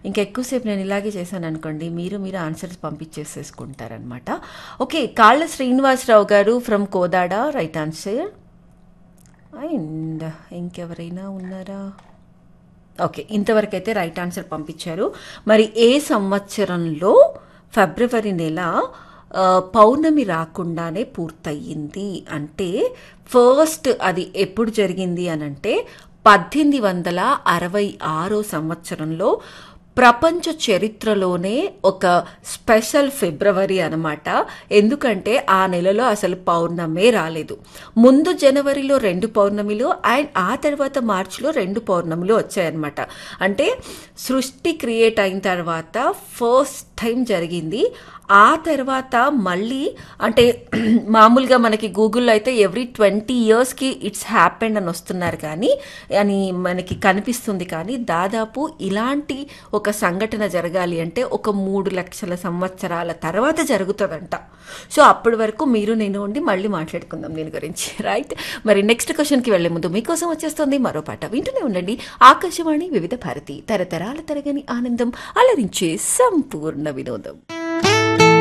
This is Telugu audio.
ఇంకా ఎక్కువసేపు నేను ఇలాగే చేశాను అనుకోండి మీరు మీరు answers పంపించేసేసుకుంటారనమాట okay Kalla Srinivasarao garu from Kodada right answer and ఇంకెవరైనా ఉన్నారా ఓకే ఇంతవరకు అయితే రైట్ ఆన్సర్ పంపించారు మరి ఏ సంవత్సరంలో ఫిబ్రవరి నెల ఆ, పౌర్ణమి రాకుండానే పూర్తయింది అంటే ఫస్ట్ అది ఎప్పుడు జరిగింది అని అంటే పద్దెనిమిది వందల అరవై ఆరో సంవత్సరంలో ప్రపంచ చరిత్రలోనే ఒక స్పెషల్ ఫిబ్రవరి అనమాట ఎందుకంటే ఆ నెలలో అసలు పౌర్ణమే రాలేదు ముందు జనవరిలో రెండు పౌర్ణమిలు అండ్ ఆ తర్వాత మార్చిలో రెండు పౌర్ణమిలు వచ్చాయన్నమాట అంటే సృష్టి క్రియేట్ అయిన తర్వాత ఫస్ట్ టైం జరిగింది ఆ తర్వాత మళ్ళీ అంటే మామూలుగా మనకి గూగుల్లో అయితే ఎవ్రీ ట్వంటీ ఇయర్స్కి ఇట్స్ హ్యాపెండ్ అని వస్తున్నారు కానీ అని మనకి కనిపిస్తుంది కానీ దాదాపు ఇలాంటి ఒక సంఘటన జరగాలి అంటే ఒక మూడు లక్షల సంవత్సరాల తర్వాత జరుగుతుందంట సో అప్పటి వరకు మీరు నేను ఉండి మళ్ళీ మాట్లాడుకుందాం దీని గురించి రైట్ మరి నెక్స్ట్ క్వశ్చన్కి వెళ్లే ముందు మీకోసం వచ్చేస్తుంది మరో పాట వింటూనే ఉండండి ఆకాశవాణి వివిధ భారతి తరతరాల తరగని ఆనందం అలరించే సంపూర్ణ వినోదం